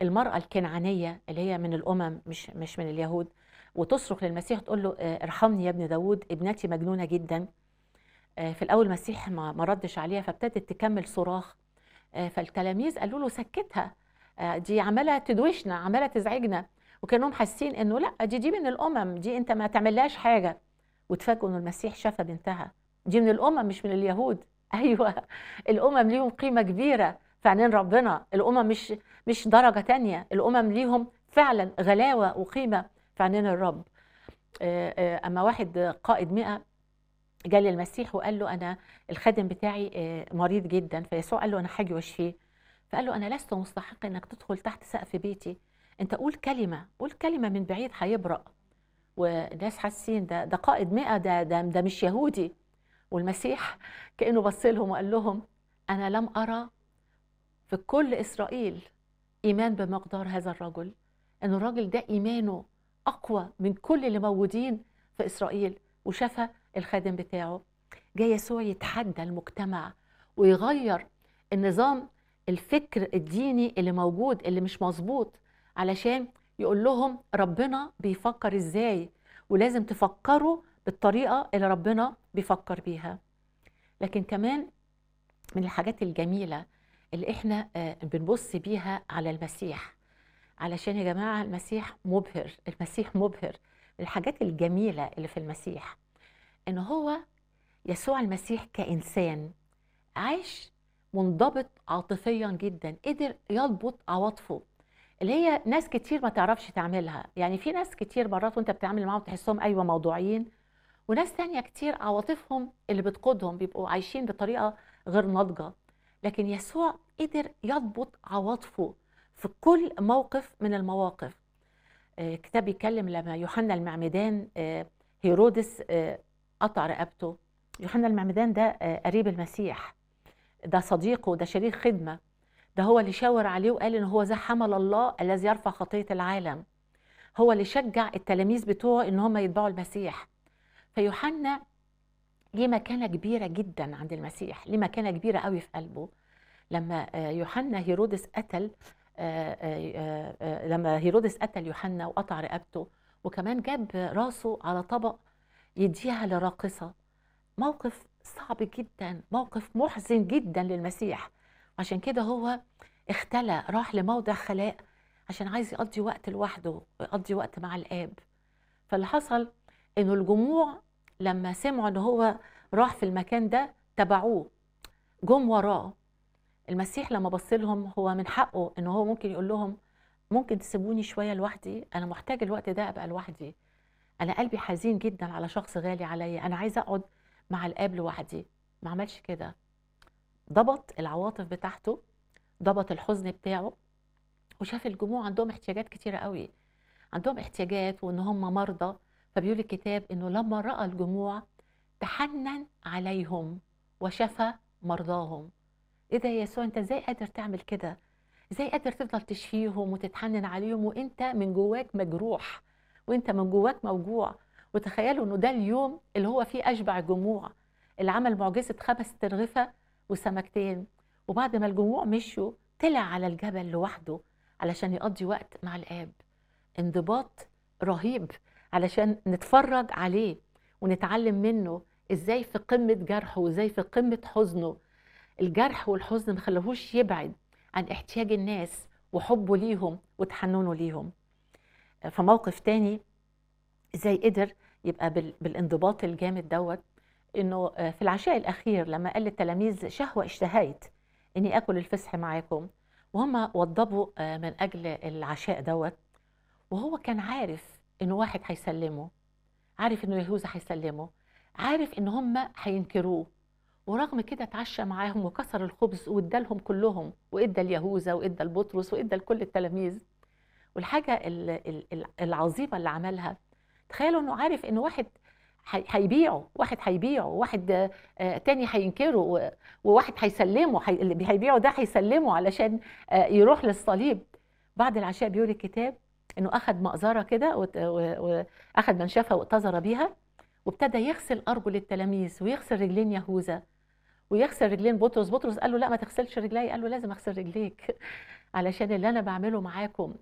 المرأة الكنعانية اللي هي من الأمم مش مش من اليهود وتصرخ للمسيح تقول له آه، ارحمني يا ابن داود ابنتي مجنونة جدا آه، في الأول المسيح ما ما ردش عليها فابتدت تكمل صراخ آه، فالتلاميذ قالوا له سكتها آه، دي عمالة تدوشنا عمالة تزعجنا وكانهم حاسين انه لا دي دي من الامم دي انت ما تعملهاش حاجه وتفاجئوا ان المسيح شفى بنتها دي من الامم مش من اليهود ايوه الامم ليهم قيمه كبيره في عينين ربنا الامم مش مش درجه تانية الامم ليهم فعلا غلاوه وقيمه في عينين الرب آه، آه، اما واحد قائد مئة جه للمسيح وقال له انا الخادم بتاعي آه، مريض جدا فيسوع قال له انا هاجي واشفيه فقال له انا لست مستحق انك تدخل تحت سقف بيتي انت قول كلمه قول كلمه من بعيد هيبرأ والناس حاسين ده ده قائد مئة ده ده ده مش يهودي والمسيح كأنه بص لهم وقال لهم أنا لم أرى في كل إسرائيل إيمان بمقدار هذا الرجل إن الراجل ده إيمانه أقوى من كل اللي موجودين في إسرائيل وشفى الخادم بتاعه جاي يسوع يتحدى المجتمع ويغير النظام الفكر الديني اللي موجود اللي مش مظبوط علشان يقول لهم ربنا بيفكر ازاي ولازم تفكروا بالطريقه اللي ربنا بيفكر بيها لكن كمان من الحاجات الجميله اللي احنا آه، بنبص بيها على المسيح علشان يا جماعه المسيح مبهر المسيح مبهر الحاجات الجميله اللي في المسيح ان هو يسوع المسيح كانسان عايش منضبط عاطفيا جدا قدر يضبط عواطفه اللي هي ناس كتير ما تعرفش تعملها يعني في ناس كتير مرات وانت بتتعامل معاهم تحسهم ايوه موضوعيين وناس تانية كتير عواطفهم اللي بتقودهم بيبقوا عايشين بطريقة غير ناضجة لكن يسوع قدر يضبط عواطفه في كل موقف من المواقف آه، كتاب بيتكلم لما يوحنا المعمدان آه، هيرودس آه، قطع رقبته يوحنا المعمدان ده آه، قريب المسيح ده صديقه ده شريك خدمة ده هو اللي شاور عليه وقال ان هو ذا حمل الله الذي يرفع خطية العالم هو اللي شجع التلاميذ بتوعه ان هم يتبعوا المسيح فيوحنا ليه مكانة كبيرة جدا عند المسيح ليه مكانة كبيرة قوي في قلبه لما آه، يوحنا هيرودس قتل آه، آه، آه، لما هيرودس قتل يوحنا وقطع رقبته وكمان جاب راسه على طبق يديها لراقصة موقف صعب جدا موقف محزن جدا للمسيح عشان كده هو اختلى راح لموضع خلاء عشان عايز يقضي وقت لوحده ويقضي وقت مع الآب فاللي حصل انه الجموع لما سمعوا ان هو راح في المكان ده تبعوه جم وراه المسيح لما بص لهم هو من حقه ان هو ممكن يقول لهم ممكن تسيبوني شويه لوحدي انا محتاج الوقت ده ابقى لوحدي انا قلبي حزين جدا على شخص غالي عليا انا عايزه اقعد مع الاب لوحدي ما عملش كده ضبط العواطف بتاعته ضبط الحزن بتاعه وشاف الجموع عندهم احتياجات كتيره قوي عندهم احتياجات وان هم مرضى فبيقول الكتاب انه لما راى الجموع تحنن عليهم وشفى مرضاهم ايه ده يا يسوع انت ازاي قادر تعمل كده ازاي قادر تفضل تشفيهم وتتحنن عليهم وانت من جواك مجروح وانت من جواك موجوع وتخيلوا انه ده اليوم اللي هو فيه اشبع جموع اللي عمل معجزه خمس ترغفه وسمكتين وبعد ما الجموع مشوا طلع على الجبل لوحده علشان يقضي وقت مع الاب انضباط رهيب علشان نتفرج عليه ونتعلم منه ازاي في قمه جرحه وازاي في قمه حزنه الجرح والحزن ما خلوهوش يبعد عن احتياج الناس وحبه ليهم وتحننه ليهم فموقف تاني ازاي قدر يبقى بال- بالانضباط الجامد دوت انه آه، في العشاء الاخير لما قال للتلاميذ شهوه اشتهيت اني اكل الفسح معاكم وهم وضبوا آه، من اجل العشاء دوت وهو كان عارف انه واحد هيسلمه عارف انه يهوذا هيسلمه عارف ان هم هينكروه ورغم كده اتعشى معاهم وكسر الخبز وادالهم كلهم وادى ليهوذا وادى لبطرس وادى لكل التلاميذ والحاجه ال- ال- ال- العظيمه اللي عملها تخيلوا انه عارف ان واحد هي- هيبيعه واحد هيبيعه واحد آه، آه، تاني هينكره و- وواحد هيسلمه هي- اللي هيبيعه ده هيسلمه علشان آه، يروح للصليب بعد العشاء بيقول الكتاب انه اخذ مأزرة كده وت- و- واخذ منشفة واتزر بيها وابتدى يغسل ارجل التلاميذ ويغسل رجلين يهوذا ويغسل رجلين بطرس بطرس قال له لا ما تغسلش رجلي قال له لازم اغسل رجليك علشان اللي أنا باعمله معاكم